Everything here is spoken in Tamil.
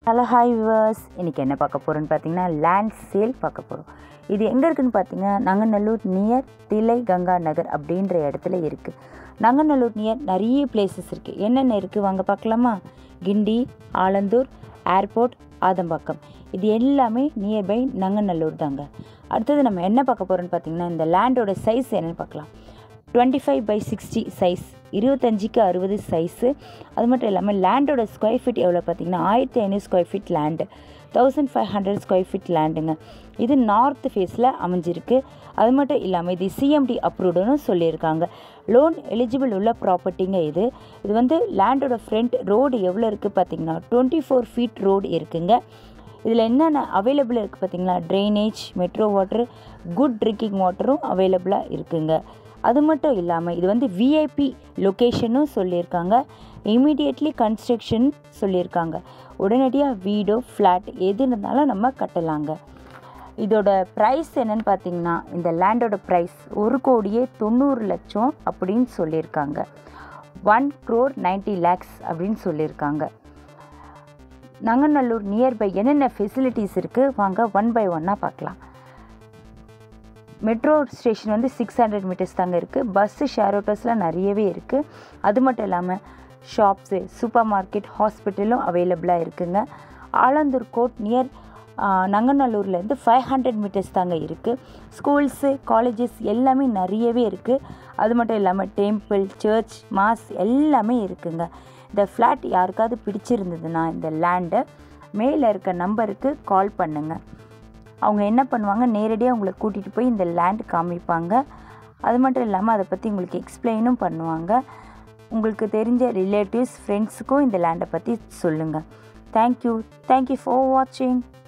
ஹலோ ஹாய் விவர்ஸ் இன்றைக்கி என்ன பார்க்க போகிறோன்னு பார்த்தீங்கன்னா லேண்ட் சேல் பார்க்க போகிறோம் இது எங்கே இருக்குதுன்னு பார்த்தீங்கன்னா நங்கநல்லூர் நியர் திலை கங்கா நகர் அப்படின்ற இடத்துல இருக்குது நங்கநல்லூர் நியர் நிறைய பிளேசஸ் இருக்குது என்னென்ன இருக்குது வாங்க பார்க்கலாமா கிண்டி ஆலந்தூர் ஏர்போர்ட் ஆதம்பாக்கம் இது எல்லாமே நியர்பை நங்கநல்லூர் தாங்க அடுத்தது நம்ம என்ன பார்க்க போகிறோன்னு பார்த்தீங்கன்னா இந்த லேண்டோட சைஸ் என்னென்னு பார்க்கலாம் twenty five by sixty size இருபத்தஞ்சிக்கு அறுபது சைஸு அது மட்டும் இல்லாமல் லேண்டோட ஸ்கொயர் ஃபீட் எவ்வளோ பார்த்தீங்கன்னா ஆயிரத்தி ஐநூறு square feet land thousand five hundred square feet லேண்டுங்க இது நார்த் ஃபேஸில் அமைஞ்சிருக்கு அது மட்டும் இல்லாமல் இது சிஎம்டி அப்ரூவ்டுன்னு சொல்லியிருக்காங்க லோன் எலிஜிபிள் உள்ள ப்ராப்பர்ட்டிங்க இது இது வந்து லேண்டோட ஃப்ரண்ட் ரோடு எவ்வளோ இருக்குது பார்த்தீங்கன்னா டுவெண்ட்டி ஃபோர் ஃபீட் ரோடு இருக்குங்க இதில் என்னென்ன அவைலபிள் இருக்குது பார்த்தீங்களா drainage metro water good drinking வாட்டரும் அவைலபிளாக இருக்குங்க அது மட்டும் இல்லாமல் இது வந்து விஐபி லொக்கேஷனும் சொல்லியிருக்காங்க இமீடியட்லி கன்ஸ்ட்ரக்ஷன் சொல்லியிருக்காங்க உடனடியாக வீடோ ஃப்ளாட் எது இருந்தாலும் நம்ம கட்டலாங்க இதோட ப்ரைஸ் என்னன்னு பார்த்தீங்கன்னா இந்த லேண்டோட ப்ரைஸ் ஒரு கோடியே தொண்ணூறு லட்சம் அப்படின்னு சொல்லியிருக்காங்க ஒன் க்ரோர் நைன்ட்டி லேக்ஸ் அப்படின்னு சொல்லியிருக்காங்க நங்கநல்லூர் நியர்பை என்னென்ன ஃபெசிலிட்டிஸ் இருக்குது வாங்க ஒன் பை ஒன்னாக பார்க்கலாம் மெட்ரோ ஸ்டேஷன் வந்து சிக்ஸ் ஹண்ட்ரட் மீட்டர்ஸ் தாங்க இருக்குது பஸ்ஸு ஷேர் ஆட்டோஸ்லாம் நிறையவே இருக்குது அது மட்டும் இல்லாமல் ஷாப்ஸு சூப்பர் மார்க்கெட் ஹாஸ்பிட்டலும் அவைலபிளாக இருக்குங்க ஆலந்தூர் கோட் நியர் நங்கநல்லூர்லேருந்து ஃபைவ் ஹண்ட்ரட் மீட்டர்ஸ் தாங்க இருக்குது ஸ்கூல்ஸு காலேஜஸ் எல்லாமே நிறையவே இருக்குது அது மட்டும் இல்லாமல் டெம்பிள் சர்ச் மாஸ் எல்லாமே இருக்குங்க இந்த ஃப்ளாட் யாருக்காவது பிடிச்சிருந்ததுன்னா இந்த லேண்டை மேலே இருக்க நம்பருக்கு கால் பண்ணுங்கள் அவங்க என்ன பண்ணுவாங்க நேரடியாக உங்களை கூட்டிகிட்டு போய் இந்த லேண்ட் காமிப்பாங்க அது மட்டும் இல்லாமல் அதை பற்றி உங்களுக்கு எக்ஸ்பிளைனும் பண்ணுவாங்க உங்களுக்கு தெரிஞ்ச ரிலேட்டிவ்ஸ் ஃப்ரெண்ட்ஸுக்கும் இந்த லேண்டை பற்றி சொல்லுங்கள் தேங்க்யூ தேங்க்யூ ஃபார் வாட்சிங்